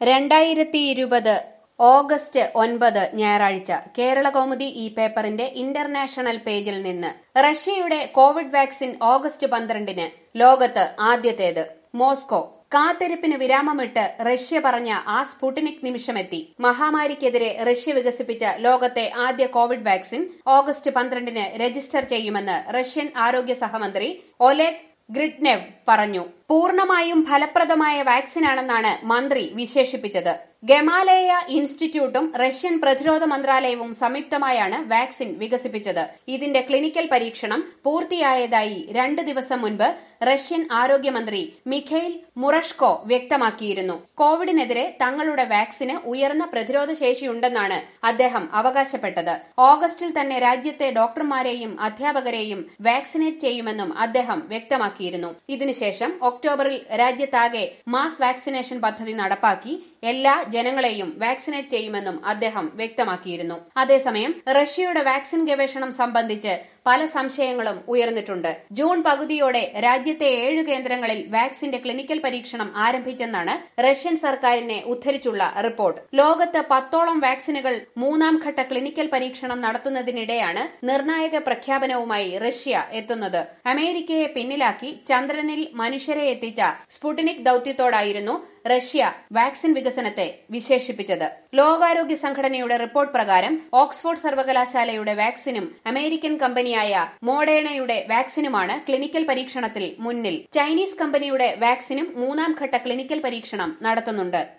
രണ്ടായിരത്തി ഇരുപത് ഓഗസ്റ്റ് ഒൻപത് ഞായറാഴ്ച കേരള കൗമുദി ഈ പേപ്പറിന്റെ ഇന്റർനാഷണൽ പേജിൽ നിന്ന് റഷ്യയുടെ കോവിഡ് വാക്സിൻ ഓഗസ്റ്റ് പന്ത്രണ്ടിന് ലോകത്ത് ആദ്യത്തേത് മോസ്കോ കാത്തിരിപ്പിന് വിരാമമിട്ട് റഷ്യ പറഞ്ഞ ആ സ്പുട്നിക് നിമിഷമെത്തി മഹാമാരിക്കെതിരെ റഷ്യ വികസിപ്പിച്ച ലോകത്തെ ആദ്യ കോവിഡ് വാക്സിൻ ഓഗസ്റ്റ് പന്ത്രണ്ടിന് രജിസ്റ്റർ ചെയ്യുമെന്ന് റഷ്യൻ ആരോഗ്യ സഹമന്ത്രി ഒലേഗ് ഗ്രിഡ്നെവ് പറഞ്ഞു പൂർണ്ണമായും ഫലപ്രദമായ വാക്സിനാണെന്നാണ് മന്ത്രി വിശേഷിപ്പിച്ചത് ഗമാലേയ ഇൻസ്റ്റിറ്റ്യൂട്ടും റഷ്യൻ പ്രതിരോധ മന്ത്രാലയവും സംയുക്തമായാണ് വാക്സിൻ വികസിപ്പിച്ചത് ഇതിന്റെ ക്ലിനിക്കൽ പരീക്ഷണം പൂർത്തിയായതായി രണ്ട് ദിവസം മുൻപ് റഷ്യൻ ആരോഗ്യമന്ത്രി മിഖൈൽ മുറഷ്കോ വ്യക്തമാക്കിയിരുന്നു കോവിഡിനെതിരെ തങ്ങളുടെ വാക്സിന് ഉയർന്ന പ്രതിരോധ ശേഷിയുണ്ടെന്നാണ് അദ്ദേഹം അവകാശപ്പെട്ടത് ഓഗസ്റ്റിൽ തന്നെ രാജ്യത്തെ ഡോക്ടർമാരെയും അധ്യാപകരെയും വാക്സിനേറ്റ് ചെയ്യുമെന്നും അദ്ദേഹം വ്യക്തമാക്കിയിരുന്നു ഇതിനുശേഷം ഒക്ടോബറിൽ രാജ്യത്താകെ മാസ് വാക്സിനേഷൻ പദ്ധതി നടപ്പാക്കി എല്ലാ ജനങ്ങളെയും വാക്സിനേറ്റ് ചെയ്യുമെന്നും അദ്ദേഹം വ്യക്തമാക്കിയിരുന്നു അതേസമയം റഷ്യയുടെ വാക്സിൻ ഗവേഷണം സംബന്ധിച്ച് പല സംശയങ്ങളും ഉയർന്നിട്ടുണ്ട് ജൂൺ പകുതിയോടെ രാജ്യത്തെ ഏഴ് കേന്ദ്രങ്ങളിൽ വാക്സിന്റെ ക്ലിനിക്കൽ പരീക്ഷണം ആരംഭിച്ചെന്നാണ് റഷ്യൻ സർക്കാരിനെ ഉദ്ധരിച്ചുള്ള റിപ്പോർട്ട് ലോകത്ത് പത്തോളം വാക്സിനുകൾ മൂന്നാം ഘട്ട ക്ലിനിക്കൽ പരീക്ഷണം നടത്തുന്നതിനിടെയാണ് നിർണായക പ്രഖ്യാപനവുമായി റഷ്യ എത്തുന്നത് അമേരിക്കയെ പിന്നിലാക്കി ചന്ദ്രനിൽ മനുഷ്യരെ എത്തിച്ച സ്പുട്നിക് ദൌത്യത്തോടായിരുന്നു റഷ്യ വാക്സിൻ വികസനത്തെ വിശേഷിപ്പിച്ചത് ലോകാരോഗ്യ സംഘടനയുടെ റിപ്പോർട്ട് പ്രകാരം ഓക്സ്ഫോർഡ് സർവകലാശാലയുടെ വാക്സിനും അമേരിക്കൻ കമ്പനിയായ മോഡേണയുടെ വാക്സിനുമാണ് ക്ലിനിക്കൽ പരീക്ഷണത്തിൽ മുന്നിൽ ചൈനീസ് കമ്പനിയുടെ വാക്സിനും മൂന്നാം ഘട്ട ക്ലിനിക്കൽ പരീക്ഷണം നടത്തുന്നുണ്ട്